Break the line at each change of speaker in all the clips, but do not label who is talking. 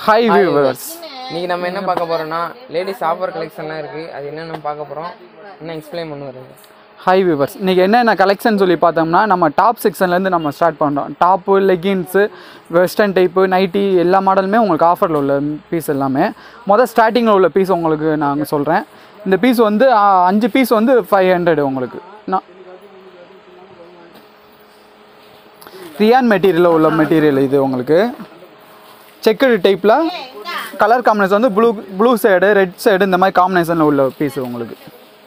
Hi viewers
இன்னைக்கு நம்ம என்ன பார்க்க போறோம்னா லேடிஸ் ஆஃபர் கலெக்ஷன்லாம் இருக்கு அது என்னன்னு பார்க்க போறோம் இன்னும் எக்ஸ்பிளைன் பண்ணுவாரு
ஹாய் வியூவர்ஸ் இன்றைக்கி என்னென்ன கலெக்ஷன் சொல்லி பார்த்தோம்னா நம்ம டாப் செக்ஷன்லேருந்து நம்ம ஸ்டார்ட் பண்ணுறோம் top leggings western type nightie எல்லா மாடலுமே உங்களுக்கு ஆஃபரில் உள்ள பீஸ் எல்லாமே மொதல் ஸ்டார்டிங்கில் உள்ள பீஸ் உங்களுக்கு நான் சொல்கிறேன் இந்த பீஸ் வந்து ஆ, அஞ்சு பீஸ் வந்து ஃபைவ் ஹண்ட்ரட் உங்களுக்கு நான் ரியான் மெட்டீரியலில் உள்ள மெட்டீரியல் இது உங்களுக்கு செக்குடு டைப்பில் கலர் காம்பினேஷன் வந்து blue blue side red side இந்த மாதிரி காம்பினேஷனில் உள்ள பீஸ் உங்களுக்கு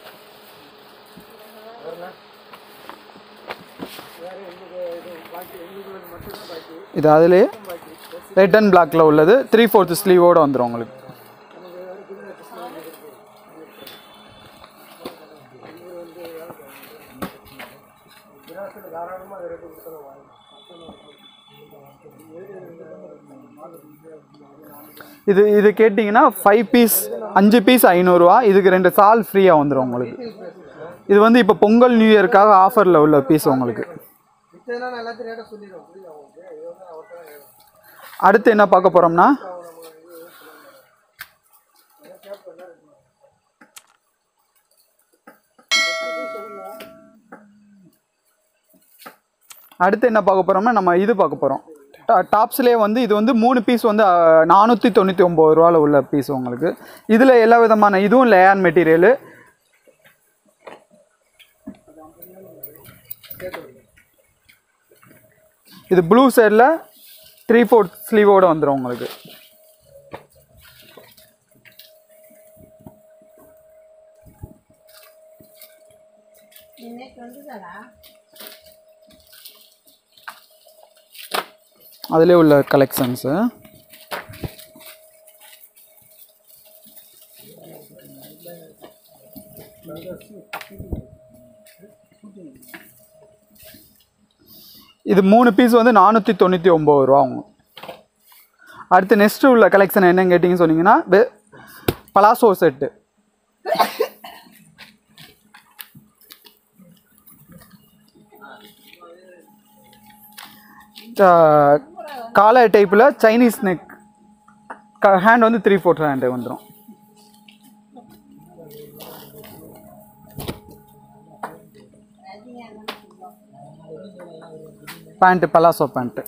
இது அதிலே ரெட் அண்ட் பிளாக்ல உள்ளது த்ரீ ஃபோர்த் ஸ்லீவோட வந்துடும் உங்களுக்கு இது இது கேட்டிங்கன்னா ஃபைவ் பீஸ் அஞ்சு பீஸ் ஐநூறுரூவா இதுக்கு ரெண்டு சால் ஃப்ரீயாக வந்துடும் உங்களுக்கு இது வந்து இப்போ பொங்கல் நியூ இயர்க்காக ஆஃபரில் உள்ள பீஸ் உங்களுக்கு அடுத்து என்ன பார்க்க போகிறோம்னா அடுத்து என்ன பார்க்க போகிறோம்னா நம்ம இது பார்க்க போகிறோம் டாப்ஸ்லேயே வந்து இது வந்து மூணு பீஸ் வந்து நானூற்றி தொண்ணூற்றி ஒம்பது ரூபாவில் உள்ள பீஸ் உங்களுக்கு இதில் எல்லா விதமான இதுவும் லேயான் மெட்டீரியலு இது ப்ளூ சைடில் த்ரீ ஃபோர்த் ஸ்லீவோட வந்துடும் உங்களுக்கு அதிலே உள்ள கலெக்ஷன்ஸு இது மூணு பீஸ் வந்து நானூற்றி தொண்ணூற்றி ஒம்பது ரூபா ஆகும் அடுத்து நெக்ஸ்ட் உள்ள கலெக்ஷன் என்னன்னு கேட்டிங்கன்னு சொன்னீங்கன்னா வெ- பலாசோ செட்டு காலர் டைப்பில் சைனீஸ் நெக் ஹேண்ட் வந்து த்ரீ ஃபோர்த் ஹேண்டு வந்துடும் பேண்ட்டு பலாசோ பேண்ட்டு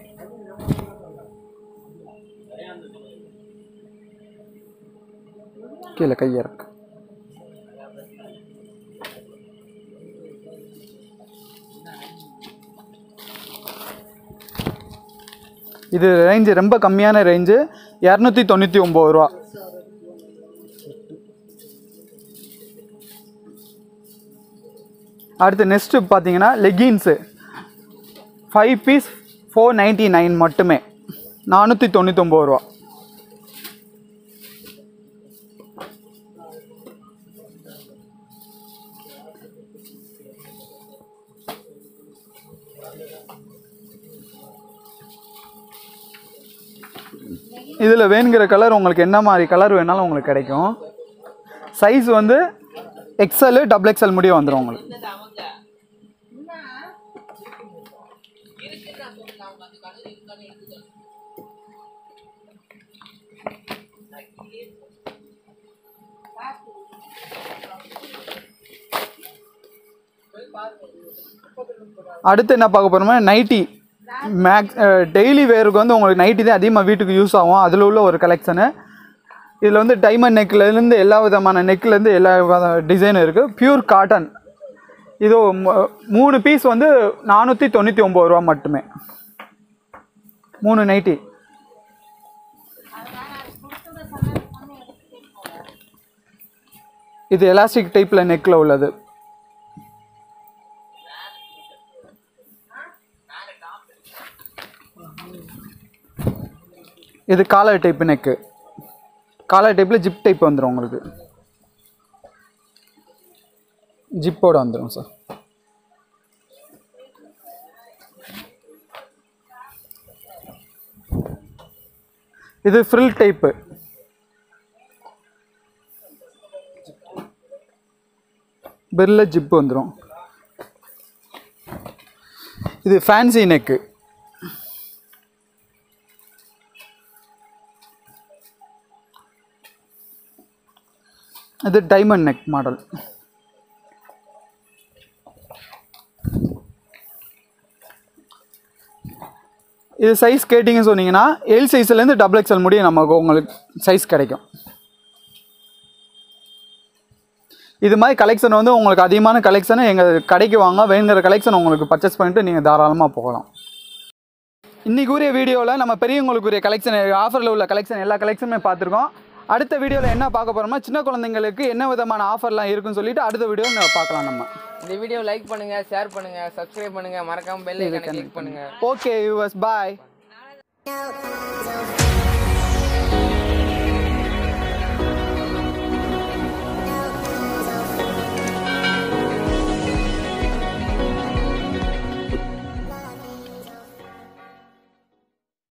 கீழே கையை இருக்கு இது ரேஞ்சு ரொம்ப கம்மியான ரேஞ்சு இரநூத்தி தொண்ணூற்றி ஒம்பது ரூபா அடுத்து நெக்ஸ்ட்டு பார்த்தீங்கன்னா leggings five piece four ninety nine மட்டுமே நானூற்றி தொண்ணூத்தொம்பது ரூபா இதில் வேணுங்கிற கலர் உங்களுக்கு என்ன மாதிரி கலர் வேணாலும் உங்களுக்கு கிடைக்கும் சைஸ் வந்து எக்ஸ்எல் டபுள் எக்ஸ்எல் முடிய வந்துடும் உங்களுக்கு அடுத்து என்ன பார்க்க போகிறோம்னா நைட்டி மேக்ஸ் டெய்லி வேருக்கு வந்து உங்களுக்கு நைட்டி தான் அதிகமாக வீட்டுக்கு யூஸ் ஆகும் அதில் உள்ள ஒரு கலெக்ஷனு இதில் வந்து டைமண்ட் நெக்லேருந்து எல்லா விதமான நெக்லேருந்து எல்லா டிசைனும் இருக்குது பியூர் காட்டன் இது மு- மூணு பீஸ் வந்து நானூற்றி தொண்ணூற்றி ஒம்பது ரூபா மட்டுமே மூணு நைட்டி இது எலாஸ்டிக் டைப்பில் நெக்கில் உள்ளது இது காலர் டைப் நெக்கு காலர் டைப்பில் ஜிப் டைப் வந்துடும் உங்களுக்கு ஜிப்போட வந்துடும் சார் இது ஃப்ரில் டைப்பு பெரில் ஜிப்பு வந்துடும் இது ஃபேன்சி நெக்கு இது டைமண்ட் நெக் மாடல் இது சைஸ் கேட்டிங்க சொன்னீங்கன்னா எல் சைஸ்லேருந்து டபுள் எக்ஸ்எல் முடியும் நமக்கு உங்களுக்கு சைஸ் கிடைக்கும் இது மாதிரி கலெக்ஷன் வந்து உங்களுக்கு அதிகமான கலெக்ஷனை எங்கள் கடைக்கு வாங்க வேணுங்கிற கலெக்ஷன் உங்களுக்கு பர்ச்சேஸ் பண்ணிட்டு நீங்கள் தாராளமாக போகலாம் இன்னைக்கு உரிய வீடியோவில் நம்ம பெரியவங்களுக்குரிய கலெக்ஷன் ஆஃபரில் உள்ள கலெக்ஷன் எல்லா கலெக்ஷனுமே பார்த்துருக்கோம் அடுத்த வீடியோவில் என்ன பார்க்க போகிறோம்னா சின்ன குழந்தைங்களுக்கு என்ன விதமான ஆஃபர்லாம் இருக்குன்னு சொல்லிட்டு அடுத்த வீடியோ பார்க்கலாம் நம்ம
இந்த வீடியோ லைக் பண்ணுங்க ஷேர் பண்ணுங்க சப்ஸ்கிரைப் பண்ணுங்க மறக்காம பெல் ஐக்கானை கிளிக் பண்ணுங்க
ஓகே யூவர்ஸ் பாய்
No.